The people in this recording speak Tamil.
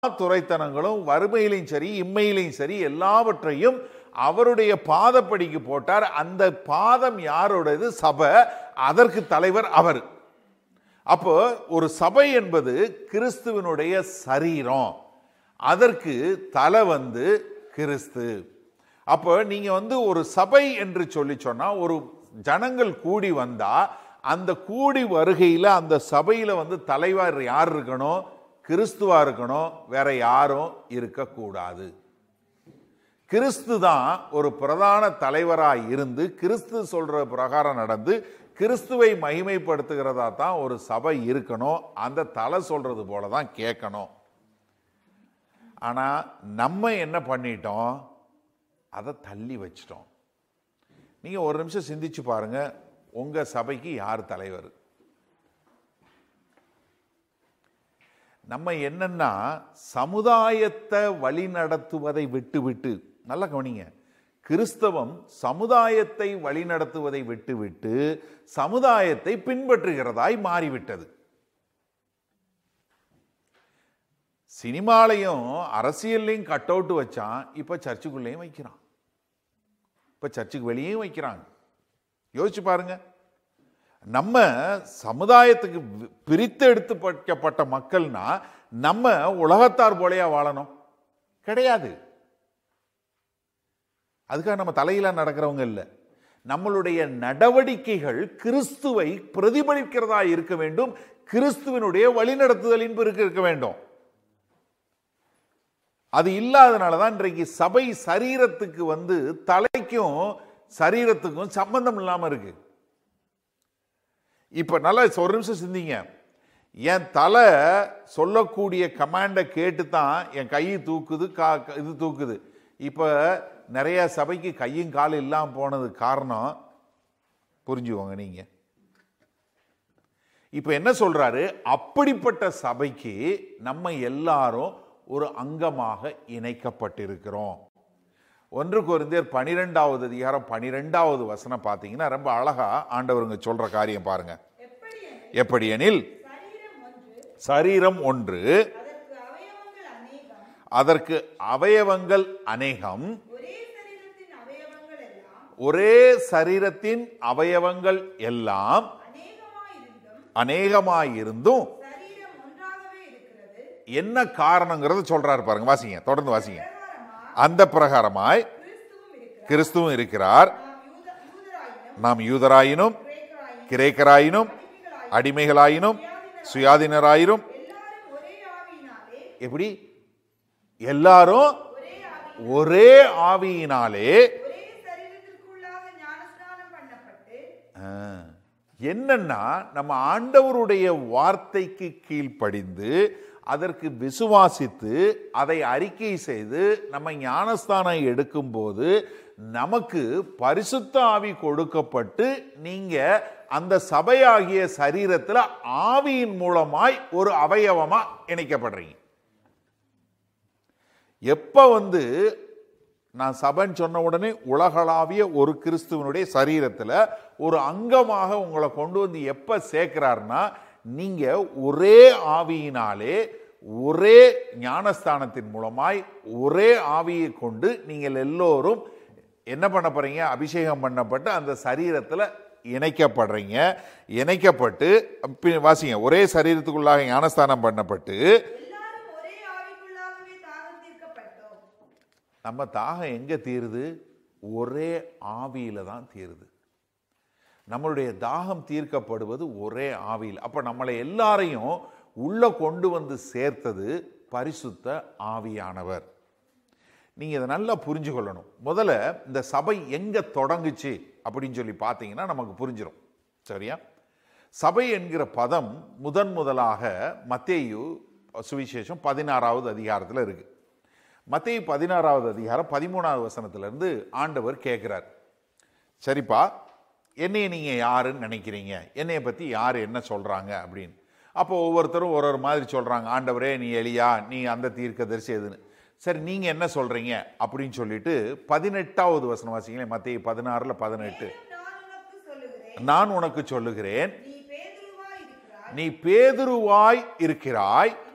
துறைத்தனங்களும் வறுமையிலையும் சரி இம்மையிலையும் சரி எல்லாவற்றையும் அவருடைய பாதப்படிக்கு போட்டார் அந்த பாதம் யாரோடது சபை அதற்கு தலைவர் அவர் அப்போ ஒரு சபை என்பது கிறிஸ்துவனுடைய சரீரம் அதற்கு தலை வந்து கிறிஸ்து அப்போ நீங்க வந்து ஒரு சபை என்று சொல்லி சொன்னா ஒரு ஜனங்கள் கூடி வந்தா அந்த கூடி வருகையில அந்த சபையில வந்து தலைவர் யார் இருக்கணும் கிறிஸ்துவா இருக்கணும் வேற யாரும் இருக்கக்கூடாது கிறிஸ்து தான் ஒரு பிரதான தலைவராய் இருந்து கிறிஸ்து சொல்ற பிரகாரம் நடந்து கிறிஸ்துவை மகிமைப்படுத்துகிறதா தான் ஒரு சபை இருக்கணும் அந்த தலை சொல்றது போல தான் கேட்கணும் ஆனா நம்ம என்ன பண்ணிட்டோம் அதை தள்ளி வச்சிட்டோம் நீங்க ஒரு நிமிஷம் சிந்திச்சு பாருங்க உங்க சபைக்கு யார் தலைவர் நம்ம என்னன்னா சமுதாயத்தை வழி நடத்துவதை விட்டு விட்டு நல்லா கவனிங்க கிறிஸ்தவம் சமுதாயத்தை வழிநடத்துவதை விட்டுவிட்டு சமுதாயத்தை பின்பற்றுகிறதாய் மாறிவிட்டது சினிமாலையும் அரசியல்லையும் கட் அவுட் வச்சான் இப்ப சர்ச்சுக்குள்ளேயும் வைக்கிறான் இப்ப சர்ச்சுக்கு வெளியேயும் வைக்கிறாங்க யோசிச்சு பாருங்க நம்ம சமுதாயத்துக்கு வி- பிரித்து எடுத்து வைக்கப்பட்ட மக்கள்னா நம்ம உலகத்தார் போலயா வாழணும் கிடையாது அதுக்காக நம்ம தலையில நடக்கிறவங்க இல்லை நம்மளுடைய நடவடிக்கைகள் கிறிஸ்துவை பிரதிபலிக்கிறதா இருக்க வேண்டும் கிறிஸ்துவனுடைய வழிநடத்துதலின் பிறகு இருக்க வேண்டும் அது இல்லாதனால தான் இன்றைக்கு சபை சரீரத்துக்கு வந்து தலைக்கும் சரீரத்துக்கும் சம்பந்தம் இல்லாம இருக்கு இப்ப நல்லா ஒரு நிமிஷம் சிந்திங்க என் தலை சொல்லக்கூடிய கமாண்டை கேட்டு தான் என் கை தூக்குது கா இது தூக்குது இப்ப நிறைய சபைக்கு கையும் காலும் இல்லாம போனது காரணம் புரிஞ்சுக்கோங்க நீங்க இப்ப என்ன சொல்றாரு அப்படிப்பட்ட சபைக்கு நம்ம எல்லாரும் ஒரு அங்கமாக இணைக்கப்பட்டிருக்கிறோம் ஒன்று கொரிந்தியர் பனிரெண்டாவது அதிகாரம் பனிரெண்டாவது வசனம் பார்த்தீங்கன்னா ரொம்ப அழகா ஆண்டவருங்க சொல்ற காரியம் பாருங்க எப்படி எனில் சரீரம் ஒன்று அதற்கு அவயவங்கள் அதற்கு அவயவங்கள் அநேகம் அநேகம் ஒரே சரீரத்தின் அவயவங்கள் எல்லாம் ஒரே சரீரத்தின் அவயவங்கள் எல்லாம் அநேகமாயிருந்தும் அநேகமாயிருந்தும் சரீரம் ஒன்றாகவே இருக்கிறது என்ன காரணங்கிறத சொல்றாரு பாருங்க வாசிங்க தொடர்ந்து வாசிங்க பிரகாரமா அந்த பிரகாரமாய் கிறிஸ்துவும் கிறிஸ்துவும் இருக்கிறார் இருக்கிறார் நாம் யூத யூதராயினும் நாம் யூதராயினும் கிரேக்கராயினும் கிரேக்கராயினும் அடிமைகளாயினும் சுயாதீனராயினும் எல்லாரும் ஒரே ஆவியினாலே எப்படி எல்லாரும் ஒரே ஆவி ஒரே ஆவியினாலே ஒரே சரீரத்திற்குள்ளாக ஞானஸ்நானம் பண்ணப்பட்டு ஆ, என்னன்னா நம்ம ஆண்டவருடைய வார்த்தைக்கு கீழ்ப்படிந்து அதற்கு விசுவாசித்து அதை அறிக்கை செய்து நம்ம ஞானஸ்தானம் எடுக்கும்போது நமக்கு பரிசுத்த ஆவி கொடுக்கப்பட்டு நீங்க அந்த சபையாகிய சரீரத்துல ஆவியின் மூலமாய் ஒரு அவயவமா இணைக்கப்படுறீங்க எப்ப வந்து நான் சபைன்னு சொன்ன உடனே உலகளாவிய ஒரு கிறிஸ்துவனுடைய சரீரத்தில் ஒரு அங்கமாக உங்களை கொண்டு வந்து எப்போ சேர்க்கிறாருன்னா நீங்க ஒரே ஆவியினாலே ஒரே ஞானஸ்தானத்தின் மூலமாய் ஒரே ஆவியை கொண்டு நீங்கள் எல்லோரும் என்ன பண்ண போறீங்க அபிஷேகம் பண்ணப்பட்டு அந்த சரீரத்தில் இணைக்கப்படுறீங்க இணைக்கப்பட்டு பி- வாசிங்க ஒரே சரீரத்துக்குள்ளாக ஞானஸ்தானம் பண்ணப்பட்டு எல்லாரும் ஒரே ஆவிக்குள்ளாகவே தாகம் தீர்க்கப்பட்டோம் நம்ம தாகம் எங்க தீருது ஒரே ஆவியில தான் தீருது நம்மளுடைய தாகம் தீர்க்கப்படுவது ஒரே ஆவியில் அப்ப நம்மளை எல்லாரையும் உள்ள கொண்டு வந்து சேர்த்தது பரிசுத்த ஆவியானவர் நீங்க இதை நல்லா புரிஞ்சு கொள்ளணும் முதல்ல இந்த சபை எங்க தொடங்குச்சு அப்படின்னு சொல்லி பார்த்தீங்கன்னா நமக்கு புரிஞ்சிடும் சரியா சபை என்கிற பதம் முதன் முதலாக மத்தேயு சுவிசேஷம் பதினாறாவது அதிகாரத்தில் இருக்கு மத்தேயு பதினாறாவது அதிகாரம் பதிமூணாவது வசனத்திலிருந்து ஆண்டவர் கேட்கிறார் சரிப்பா என்னைய நீங்க யாருன்னு நினைக்கிறீங்க என்னைய பத்தி யார் என்ன சொல்றாங்க அப்படின்னு அப்போ ஒவ்வொருத்தரும் ஒரு ஒரு மாதிரி சொல்றாங்க ஆண்டவரே நீ எலியா நீ அந்த தீர்க்கதரிசி எதுன்னு சரி நீங்க என்ன சொல்றீங்க அப்படின்னு சொல்லிட்டு பதினெட்டாவது வசனம் வாசிங்களேன் மத்திய பதினாறுல பதினெட்டு நான் உனக்கு சொல்லுகிறேன் நான் உனக்கு சொல்லுகிறேன் நீ பேதுருவாய் இருக்கிறாய் நீ பேதுருவாய் இருக்கிறாய்